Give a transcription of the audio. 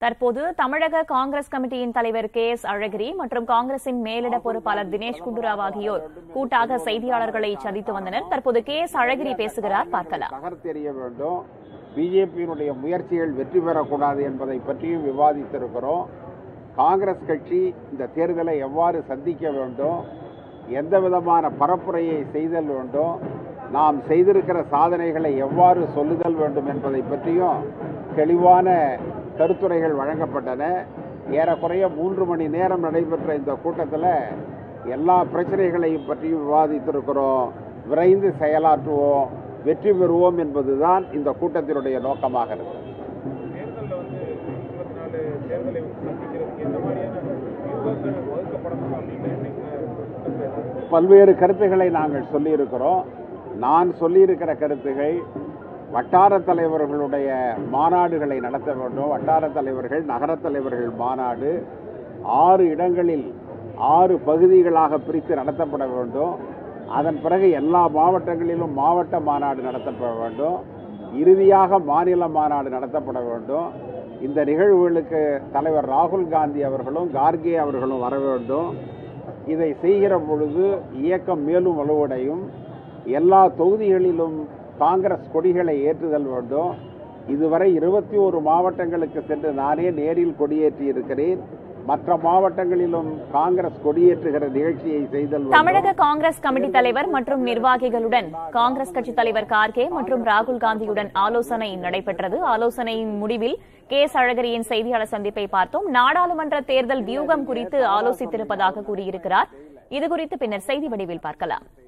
தற்போது தமிழக காங்கிரஸ் கமிட்டியின் தலைவர் கே எஸ் அழகிரி மற்றும் காங்கிரசின் மேலிட பொறுப்பாளர் தினேஷ் குண்டுராவ் ஆகியோர் கூட்டாக செய்தியாளர்களை சந்தித்து வந்தனர் தற்போது கே எஸ் அழகிரி பேசுகிறார் பார்க்கலாம் தகர்த்தெறிய வேண்டும் பிஜேபியினுடைய முயற்சிகள் வெற்றி பெறக்கூடாது என்பதை பற்றியும் விவாதித்திருக்கிறோம் காங்கிரஸ் கட்சி இந்த தேர்தலை எவ்வாறு சந்திக்க வேண்டும் எந்த விதமான பரப்புரையை செய்தல் வேண்டும் நாம் செய்திருக்கிற சாதனைகளை எவ்வாறு சொல்லுதல் வேண்டும் என்பதை பற்றியும் தெளிவான கருத்துரைகள் வழங்கப்பட்டன ஏறக்குறைய மூன்று மணி நேரம் நடைபெற்ற இந்த கூட்டத்தில் எல்லா பிரச்சனைகளையும் பற்றியும் விவாதித்திருக்கிறோம் விரைந்து செயலாற்றுவோம் வெற்றி பெறுவோம் என்பதுதான் இந்த கூட்டத்தினுடைய நோக்கமாக இருக்கிறது தேர்தலில் வந்து இருபத்தி நாலு தேர்தலை வந்து சந்திக்கிறதுக்கு எந்த மாதிரியான வியூகங்கள் வகுக்கப்படணும் அப்படின்னு நீங்க பல்வேறு கருத்துக்களை நாங்கள் சொல்லியிருக்கிறோம் நான் சொல்லியிருக்கிற கருத்துகள் வட்டார தலைவர்களுடைய மாநாடுகளை நடத்த வேண்டும் வட்டார தலைவர்கள் நகரத் தலைவர்கள் மாநாடு ஆறு இடங்களில் ஆறு பகுதிகளாக பிரித்து நடத்தப்பட வேண்டும் அதன் பிறகு எல்லா மாவட்டங்களிலும் மாவட்ட மாநாடு நடத்தப்பட வேண்டும் இறுதியாக மாநில மாநாடு நடத்தப்பட வேண்டும் இந்த நிகழ்வுகளுக்கு தலைவர் ராகுல் காந்தி அவர்களும் கார்கே அவர்களும் வர வேண்டும் இதை செய்கிற பொழுது இயக்கம் மேலும் வலுவடையும் எல்லா தொகுதிகளிலும் காங்கிரஸ் கொடிகளை ஏற்றுதல் வேண்டும் இதுவரை இருபத்தி ஒரு மாவட்டங்களுக்கு சென்று நானே நேரில் கொடியேற்றி இருக்கிறேன் மற்ற மாவட்டங்களிலும் காங்கிரஸ் கொடியேற்றுகிற நிகழ்ச்சியை செய்தல் வேண்டும். தமிழக காங்கிரஸ் கமிட்டி தலைவர் மற்றும் நிர்வாகிகளுடன் காங்கிரஸ் கட்சித் தலைவர் கார்கே மற்றும் ராகுல் காந்தியுடன் ஆலோசனை நடைபெற்றது ஆலோசனையின் முடிவில் கே எஸ் அழகிரியின் செய்தியாளர் சந்திப்பை பார்த்தோம் நாடாளுமன்ற தேர்தல் வியூகம் குறித்து ஆலோசித்திருப்பதாக கூறியிருக்கிறார் இதுகுறித்து பின்னர் செய்தி வடிவில் பார்க்கலாம்